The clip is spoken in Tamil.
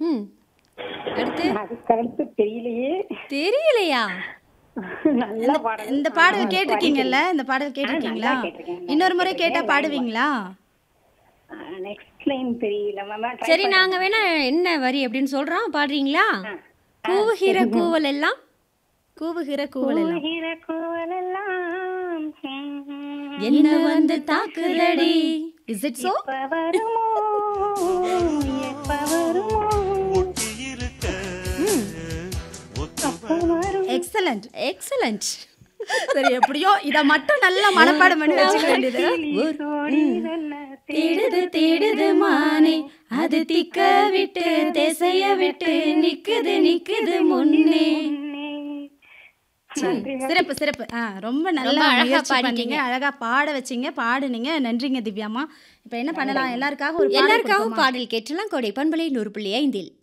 ம் அடுத்து அதுக்கு அடுத்து தெரியலையே தெரியலையா நல்ல பாடல் இந்த பாடல் கேட்டிருக்கீங்கல்ல இந்த பாடல் கேட்டிருக்கீங்களா நல்லா கேட்டிருக்கேன். இன்னொரு முறை கேட்டா பாடுவீங்களா நெக்ஸ்ட் லைன் தெரியல மேம் சரி நாங்க வேணா என்ன வரி அப்படின்னு சொல்றோம் பாடுறீங்களா கூவுகிற கூவல் எல்லாம் கூவுகிற கூவல் எல்லாம் கூவுகிற கூவலெல்லாம் என்ன வந்து தாக்குதடி இஸ் இட் சோ எப்ப வருமோ எப்ப வருமோ அப்ப வரும் எக்ஸலண்ட் எக்ஸலண்ட் சரி எப்படியோ இத மட்டும் நல்லா மனப்பாடம் பண்ணி வச்சுக்க வேண்டியது சோடிதல்ல தேடுது தேடுது மானே அது திக்க விட்டு திசைய விட்டு நிக்குது நிக்குது முன்னே சிறப்பு சிறப்பு ஆ ரொம்ப ரொம்ப நல்லா அழகா முயற்சி பாடிட்டீங்க. பண்ணீங்க அழகா பாட வச்சீங்க பாடுனீங்க நன்றிங்க திவ்யாமா இப்போ என்ன பண்ணலாம் எல்லாருக்காக ஒரு பாடல் எல்லாருக்காகவும் கொடுப்போமா? பாடல் கேட்டலாம் கோடை பண்பலை நூறு புள்ளி ஐந்தில்